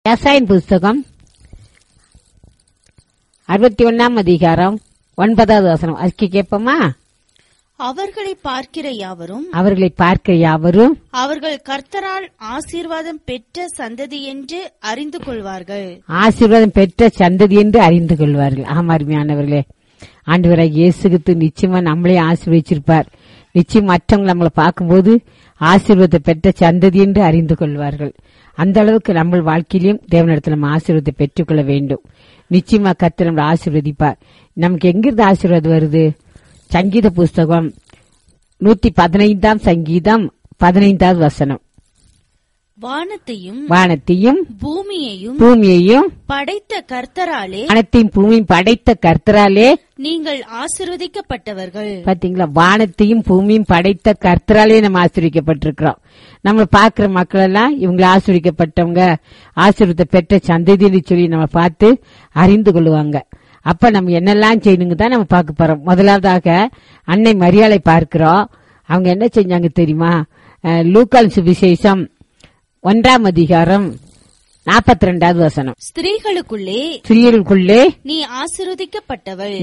யாசாயின் புஸ்தகம் அறுபத்தி ஒன்னாம் அதிகாரம் ஒன்பதாவது வசனம் அதுக்கு கேட்போமா அவர்களை பார்க்கிற யாவரும் அவர்களை பார்க்க யாவரும் அவர்கள் கர்த்தரால் ஆசீர்வாதம் பெற்ற சந்ததி என்று அறிந்து கொள்வார்கள் ஆசீர்வாதம் பெற்ற சந்ததி என்று அறிந்து கொள்வார்கள் ஆமா அருமையானவர்களே ஆண்டவராக இயேசுகித்து நிச்சயமா நம்மளே ஆசீர்வதிச்சிருப்பார் நிச்சயம் மற்றவங்க நம்மளை பார்க்கும்போது ஆசீர்வாதத்தை பெற்ற சந்ததி என்று அறிந்து கொள்வார்கள் அந்த அளவுக்கு நம்ம வாழ்க்கையிலும் தேவனிடத்தில் நம்ம ஆசீர்வாதத்தை பெற்றுக்கொள்ள வேண்டும் நிச்சயமா கர்த்தர் நம்மளை ஆசீர்வதிப்பார் நமக்கு எங்கிருந்து ஆசீர்வாதம் வருது சங்கீத புஸ்தகம் நூத்தி பதினைந்தாம் சங்கீதம் பதினைந்தாவது வசனம் வானத்தையும் வானத்தையும் பூமியையும் பூமியையும் படைத்த கர்த்தராலே வானத்தையும் பூமியும் படைத்த கர்த்தராலே நீங்கள் ஆசீர்வதிக்கப்பட்டவர்கள் பாத்தீங்களா வானத்தையும் பூமியும் படைத்த கர்த்தராலே நம்ம ஆசிரியக்கப்பட்டிருக்கிறோம் நம்ம பாக்குற மக்கள் எல்லாம் இவங்களை ஆசிரியக்கப்பட்டவங்க ஆசீர்வாதத்தை பெற்ற சந்ததின்னு சொல்லி நம்ம பார்த்து அறிந்து கொள்ளுவாங்க அப்ப நம்ம என்னெல்லாம் செய்யணுங்க தான் நம்ம பார்க்க போறோம் முதலாவதாக அன்னை மரியாதை பார்க்கிறோம் அவங்க என்ன செஞ்சாங்க தெரியுமா அஹ், லூக்கால் சுவிசேஷம் ஒன்றாம் அதிகாரம் நாற்பத்தி ரெண்டாவது வசனம் ஸ்திரீகளுக்குள்ளே ஸ்திரீகளுக்குள்ளே நீ ஆசீர்வதிக்கப்பட்டவள்